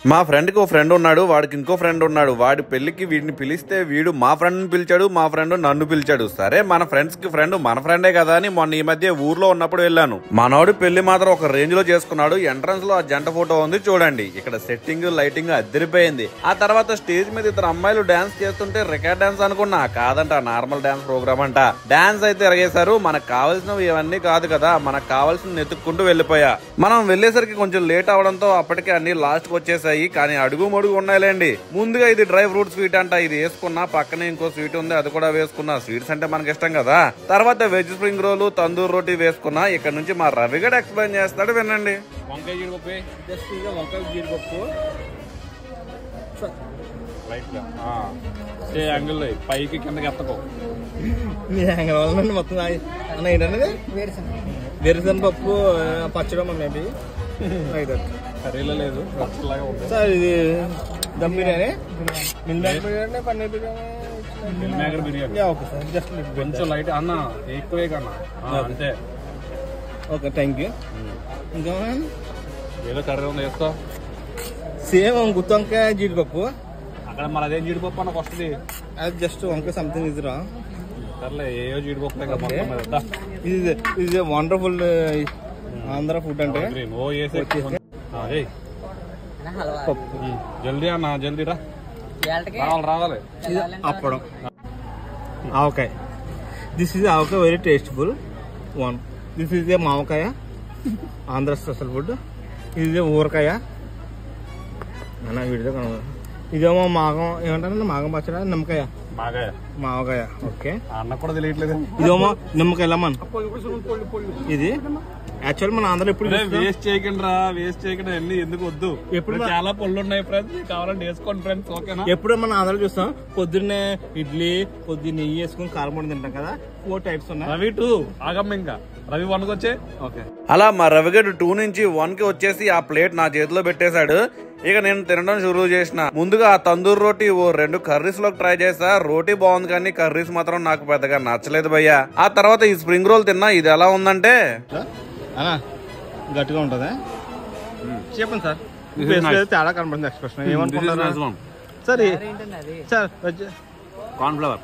మా ఫ్రెండ్ కి ఓ ఫ్రెండ్ ఉన్నాడు వాడికి ఇంకో ఫ్రెండ్ ఉన్నాడు వాడి పెళ్లికి వీడిని పిలిస్తే వీడు మా ఫ్రెండ్ ని పిలిచాడు మా ఫ్రెండ్ నన్ను పిలిచాడు సరే మన ఫ్రెండ్స్ కి ఫ్రెండ్ మన ఫ్రెండే కదా అని మొన్న ఈ మధ్య ఊర్లో ఉన్నప్పుడు వెళ్ళాను మనోడి పెళ్లి మాత్రం ఒక రేంజ్ లో చేసుకున్నాడు ఎంట్రన్స్ లో ఆ జంట ఫోటో ఉంది చూడండి ఇక్కడ సెట్టింగ్ లైటింగ్ అదిరిపోయింది ఆ తర్వాత స్టేజ్ మీద ఇద్దరు అమ్మాయిలు డాన్స్ చేస్తుంటే రికార్డ్ డాన్స్ అనుకున్నా కాదంట నార్మల్ డాన్స్ ప్రోగ్రామ్ అంట డాన్స్ అయితే ఎరగేశారు మనకు కావాల్సినవి ఇవన్నీ కాదు కదా మనకు కావాల్సిన నెతుక్కుంటూ వెళ్ళిపోయా మనం వెళ్ళేసరికి కొంచెం లేట్ అవడంతో అప్పటికే అన్ని లాస్ట్ కి వచ్చేసాయి కానీ అడుగు మడుగు ఉన్నాయిలేండి ముందుగా ఇది డ్రై ఫ్రూట్ స్వీట్ అంట ఇది వేసుకున్నా పక్కనే ఇంకో స్వీట్ ఉంది అది కూడా వేసుకున్నా స్వీట్స్ అంటే మనకి ఇష్టం కదా తర్వాత veg spring roll tandoor roti వేసుకున్నా ఇక్కడ నుంచి మా రవి గడ్ ఎక్స్ప్లెయిన్ చేస్తాడు వినండి వంకాయ జీడిపప్పు జస్ట్ ఇక వంకాయ జీడిపప్పు లైట్ గా సే యాంగిల్ పైకి కిందకి ఎత్తకో మీ హ్యాంగర్ వల్ల మొత్తం ఆగి- అన్న ఏంటన్నది వేరుశనగ పప్పు ఆ, పచ్చడమ్మ మేబీ లైక్ దట్ కర్రీలో లేదు పచ్చలాగా ఉంది సార్ ఇది dum biryani meal maker biryani paneer biryani meal maker biryani yeah okay sir just కొంచెం లైట్ అన్న ఎక్కువే కన్నా ఆ, అంతే ఓకే థ్యాంక్ యూ ఇంకా ఏదో కర్రీ ఉంది వేస్తా సేమ్ గుత్తి వంకాయ జీడిపప్పు అక్కడ మన అదేం జీడిపప్పు అన్నకు వస్తుంది అది జస్ట్ వంకాయ సంథింగ్ ఇస్ రా సర్లే ఏయో జీడిపప్పు ఇంకా Okay. మొత్తం మీద దా. ఇది ఇది వండర్ఫుల్ ఆంధ్ర ఫుడ్ అంటే గ్రీన్ ఓ వేసే ఆ, ఏయ్. పప్పు ఉమ్, జల్దీ అన్న జల్దీ రా రావాలి రావాలి ఇది అప్పడం ఆవకాయ this is avakaya very tasteful one this is a mavakaya Andhra special food ఇది ఊరకాయ అన్న వీడితో కనబడ ఇదేమో మాగం ఏమంటారు మాగం పచ్చడా నిమ్మకాయ బాగా మావకాయ ఓకే ఆ అన్న కూడా తెలియట్లేదు ఇదేమో నిమ్మకాయ లెమన్ ఇది యాక్చువల్ మన ఆంధ్ర ఎప్పుడు చూస్తాం? వేస్ట్ చేయకండి రా వేస్ట్ చేయకండి అన్ని ఎందుకు వద్దు ఎప్పుడు ఇప్పుడు మా- చాలా పళ్ళు ఉన్నాయి ఫ్రెండ్స్ కావాలంటే వేసుకోండి ఫ్రెండ్స్ ఓకేనా ఎప్పుడు మన ఆంధ్ర చూస్తాం పొద్దున్నే ఇడ్లీ కొద్ది నెయ్యి వేసుకుని కారపొడి తింటాం కదా ఫోర్ టైప్స్ ఉన్నాయి రవి టూ ఆగమ్మ ఇంకా రవి వన్కి వచ్చే ఓకే అలా మా రవిగడ్ టూ నుంచి వన్ కి వచ్చేసి ఆ ప్లేట్ నా చేతిలో పెట్టేశాడు ఇక నేను తినడం షురూ చేసిన ముందుగా ఆ తందూర్ రోటీ ఓ రెండు కర్రీస్ లో ట్రై చేసా రోటీ బాగుంది కానీ కర్రీస్ మాత్రం నాకు పెద్దగా నచ్చలేదు భయ్యా ఆ తర్వాత ఈ స్ప్రింగ్ రోల్ తిన్నా ఇది ఎలా ఉందంటే అనా గట్టిగా ఉంటుందా చెప్పండి sir This is Face nice. లో తేడా కనబడింది ఎక్స్ప్రెషన్ ఏమనుకుంటున్నారు సార్ ఈ- సార్ వచ్చి- కార్న్ ఫ్లవర్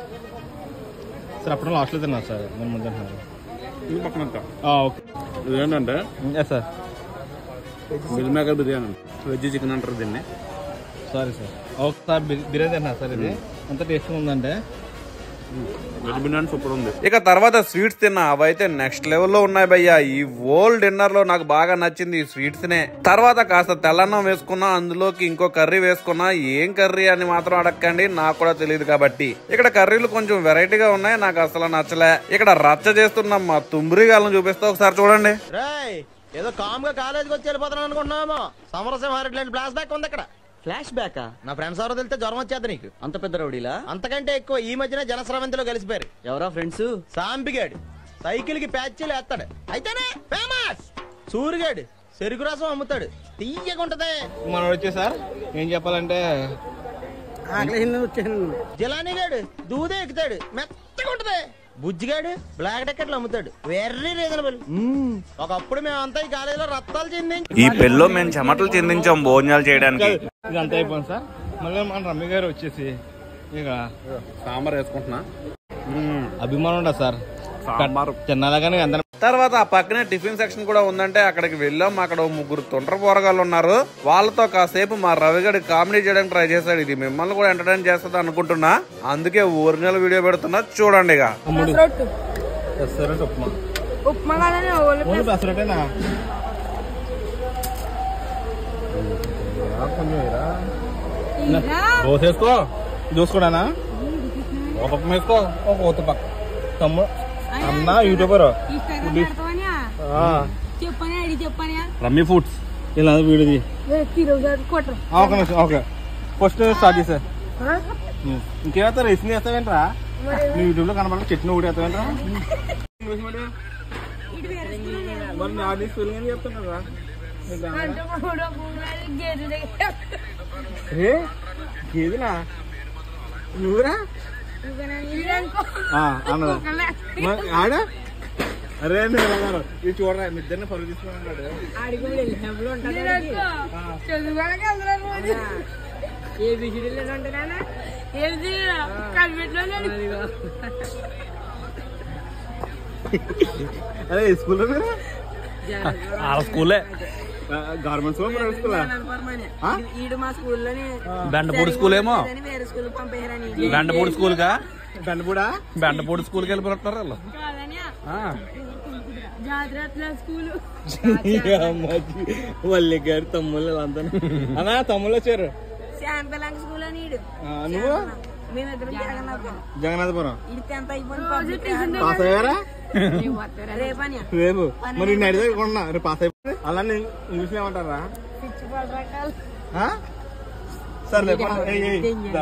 సార్ అప్పుడు లాస్ట్లో తిన్నారు సార్ నేను ముందు తింటున్నారు ఇది పక్కన అంతా. ఆ, ఓకే ఇదేంటంటే yes sir meal maker biryani veg chicken అంటారు దీన్ని sorry sir okay sir bir- biryani తిన్నారు సార్ ఇది ఎంత టేస్ట్గా ఉందంటే వెజ్ బిర్యానీ సూపర్ ఉంది ఇక తర్వాత స్వీట్స్ తిన్నా అవైతే నెక్స్ట్ లెవెల్లో ఉన్నాయి భయ్యా ఈ ఓల్డ్ డిన్నర్ లో నాకు బాగా నచ్చింది ఈ స్వీట్స్ నే తర్వాత కాస్త తెల్లన్నం వేసుకున్నా అందులోకి ఇంకో కర్రీ వేసుకున్నా ఏం కర్రీ అని మాత్రం అడగండి నాకు కూడా తెలియదు కాబట్టి ఇక్కడ కర్రీలు కొంచెం వెరైటీగా ఉన్నాయి నాకు అసలు నచ్చలే ఇక్కడ రచ్చ చేస్తున్న మా తుమ్మిరి గాలను చూపిస్తే ఒకసారి చూడండి రేయ్ ఏదో కామ్ గా కాలేజీకి వచ్చి వెళ్ళిపోతున్నాను అనుకుంటున్నామో సమరసింహారెడ్డి లాంటి ఫ్లాష్ బ్యాక్ ఉంది అక్కడ ఫ్లాష్ బ్యాకా నా ఫ్రెండ్స్ ఎవరో తెలితే జ్వరం వచ్చేది నీకు అంత పెద్ద రౌడీలా అంతకంటే ఎక్కువ ఈ మధ్యన జనస్రవంతిలో కలిసిపోయారు ఎవరా ఫ్రెండ్స్ సాంపిగాడు సైకిల్ కి ప్యాచీలు వేస్తాడు అయితేనే ఫేమస్ సూరిగాడు చెరుకు రసం అమ్ముతాడు తీయగా ఉంటది మనం వచ్చే సార్ ఏం చెప్పాలంటే జిలానీ గాడు దూదే ఎక్కుతాడు మెత్తగా ఉంటది బుజ్జిగాడు బ్లాక్ టికెట్లు అమ్ముతాడు వెర్రీ రీజనబుల్ ఒకప్పుడు మేమంతా ఈ కాలేజీలో రత్తాలు చెందించి ఈ పెళ్ళో మేము చెమటలు చెందించాం భోజనాలు చేయడానికి ఇది అంతా అయిపోయింది సార్ మళ్ళీ మన రమ్మి గారు వచ్చేసి ఇక సాంబార్ వేసుకుంటున్నా అభిమానం ఉండదు సార్ సాంబార్ చిన్నలాగానే ఎంత తర్వాత ఆ పక్కనే టిఫిన్ సెక్షన్ కూడా ఉందంటే అక్కడికి వెళ్ళాం అక్కడ ఓ ముగ్గురు తొండ్ర పోరగాళ్ళు ఉన్నారు వాళ్ళతో కాసేపు మా రవిగడి కామెడీ చేయడానికి ట్రై చేశాడు ఇది మిమ్మల్ని కూడా ఎంటర్టైన్ చేస్తుంది అనుకుంటున్నా అందుకే ఒరిజినల్ వీడియో పెడుతున్నా చూడండి ఇక పెసరట్టు పెసరట్టు ఉప్మా ఉప్మా కాదని ఓన్లీ ఓన్లీ పెసరట్టేనా కొంచెం ఇరా. ఇలా దోశ వేసుకో చూసుకోడానా ఒక పక్కన వేసుకో ఒక ఊత పక్క తమ్ముడు అన్న యూట్యూబర్ ఈ కర్రీ పెడతావని చెప్పని అడిగి చెప్పని రమ్మీ ఫుడ్స్ ఇలా వీడిది తిరుగు కొట్టరు ఒక నిమిషం ఓకే ఫస్ట్ స్టార్ట్ చేసా ఇంకేస్తారా రైస్ వేస్తావేంట్రా నీ యూట్యూబ్ లో కనబడ చట్నీ ఒకటి వేస్తావేంట్రా మరి నా స్పెల్లింగ్ అని చెప్తున్నారా అంటే మూడో మూడు గేదె దగ్గర ఏ గేదినా నువ్వురా ఇదనుకో ఆ, అన్నదా మరి ఆడ అరే నేను అన్నారు. ఇది చూడరా మీ ఇద్దరిని పరుగు తీసుకున్నాడు ఆడికి కూడా వెళ్ళినప్పుడు ఉంటాడు ఆడికి. చదువుకోడానికి వెళ్తున్నాను రోజు. ఏ బిగిడీలు ఉంటానా ఏంటి కనిపెట్టలేదు అరే ఈ స్కూల్లో మీరు ఆ స్కూలే గవర్నమెంట్ స్కూల్ ప్రైవేట్ స్కూల్ ఆ? ఈడు మా స్కూల్లోనే బెండపూడి స్కూల్ ఏమో వేరే స్కూల్ పంపేయరని బెండపూడి స్కూల్ కా బెండపూడా బెండపూడి స్కూల్కి వెళ్ళిపోతున్నారు వాళ్ళు కాదని ఆ. జాతరత్న స్కూల్ వల్లి గారి తమ్ముళ్ళు అంతా అన్నా తమ్ముళ్ళు వచ్చారు శాంతలంగ స్కూల్ అని ఈడు ఆ, నువ్వు మేమిద్దరం జగన్నాథం జగన్నాథపురం ఇది టెన్త్ అయిపోయింది పాస్ అయ్యారా రేపని రేపు మరి నేను అడిగే కొన్నా రేపు పాస్ అయిపోయి అలా నేను ఇంగ్లీష్ ఏమంటారా పిచ్చి పడరకాలు ఆ? సర్లే పద. ఏయ్, ఏయ్, దా.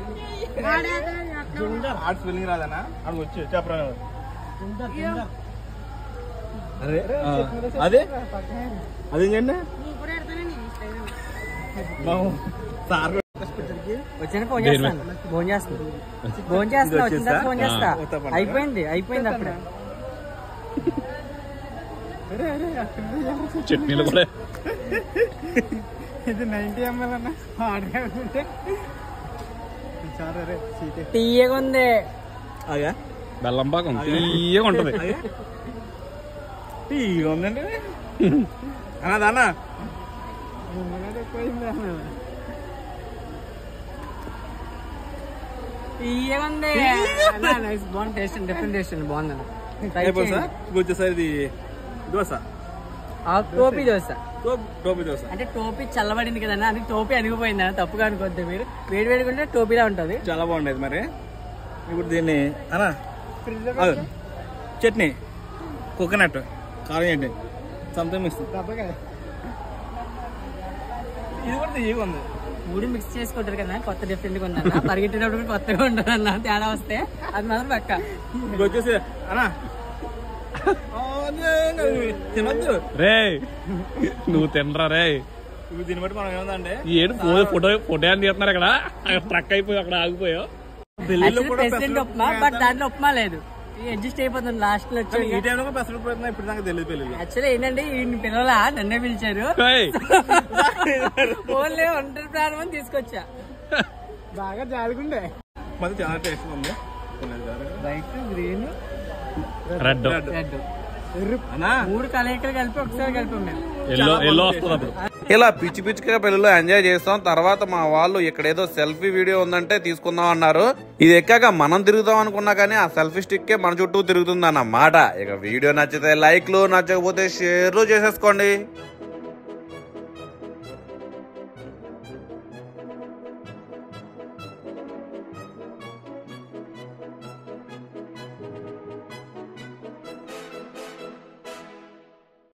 ఆర్ట్ స్పెల్లింగ్ రాదనా అక్కడ వచ్చి చెప్పరా నువ్వు. అరే ఆ, అదే అదేం చేయండి సార్ వచ్చిన ఫోన్ చేస్తాను ఫోన్ చేస్తాను ఫోన్ చేస్తా వచ్చిన తర్వాత ఫోన్ చేస్తా ఆ. అయిపోయింది అయిపోయింది అప్పుడే చట్నీలు కూడా ఇది నైన్టీ ఎంఎల్ అన్న ఆడుకుంటే సార్ అరే సీటే తీయగా ఉంది అగా బెల్లం పాకం తీయగా ఉంటది ఇక ఉందండి అన్నదా అన్న తీయగా ఉంది బాగుంది టేస్ట్ డిఫరెంట్ టేస్ట్ అండి బాగుంది అయిపోయి సార్ వచ్చేసరి ఇది దోశ టోపీ దోశ టోప్- టోపీ దోశ అంటే టోపీ చల్లబడింది కదన్నా అది టోపీ అనిగిపోయింది అన్న తప్పుగా అనుకోద్దు మీరు వేడి వేడిగా టోపీలా ఉంటది చాలా బాగుండేది మరి ఇప్పుడు దీన్ని అన్నా అదే. చట్నీ కోకోనట్ కారం చట్నీ సంథింగ్ మిక్స్ ఇది కూడా తీయగా ఉంది మూడు మిక్స్ చేసుకుంటారు కదా కొత్త డిఫరెంట్ గా ఉందన్న పరిగెట్టేటప్పుడు కూడా కొత్తగా ఉంటుంది అన్న తేడా వస్తే అది మాత్రం పక్క ఇప్పుడు వచ్చేసి అన్నా ఆ, అదే, తినొద్దు రే నువ్వు తినరా రే ఇప్పుడు దీన్ని బట్టి మనం ఏముందంటే ఏడు ఫోటో ఫోటో ఫోటో అని తీస్తున్నారు అక్కడ అక్కడ ట్రక్ అయిపోయి అక్కడ ఆగిపోయావు ఢిల్లీలో కూడా ప్రెసిడెంట్ పెసరట్టు ఉప్మా బట్ దాంట్లో ఉప్మా లేదు అడ్జస్ట్ అయిపోతుంది లాస్ట్ లో కానీ ఈ వచ్చి టైంలో కూడా పెసరట్టు పెడుతున్నా ఇప్పుడు దాకా తెలియదు పెళ్ళిళ్ళు యాక్చువల్లీ ఏంటంటే ఈ పిల్లల నన్నే పిలిచారు ఏయ్, ఓన్లీ ఒంటరి ప్రాణం అని తీసుకొచ్చా బాగా జాలుకుండే మరి చాలా టేస్ట్ ఉంది వైట్ గ్రీన్ రెడ్ రెడ్ అన్నా మూడు కలయికలు కలిపి ఒకసారి కలిపి మేము ఎల్లో ఎల్లో వస్తుంది అప్పుడు ఇలా పిచ్చి పిచ్చిగా పెళ్ళిలో ఎంజాయ్ చేస్తాం తర్వాత మా వాళ్ళు ఇక్కడ ఏదో సెల్ఫీ వీడియో ఉందంటే తీసుకుందాం అన్నారు ఇది ఎక్కాక మనం తిరుగుదాం అనుకున్నా కానీ ఆ సెల్ఫీ స్టిక్కే మన చుట్టూ తిరుగుతుంది అన్నమాట ఇక వీడియో నచ్చితే లైక్లు నచ్చకపోతే షేర్లు చేసేసుకోండి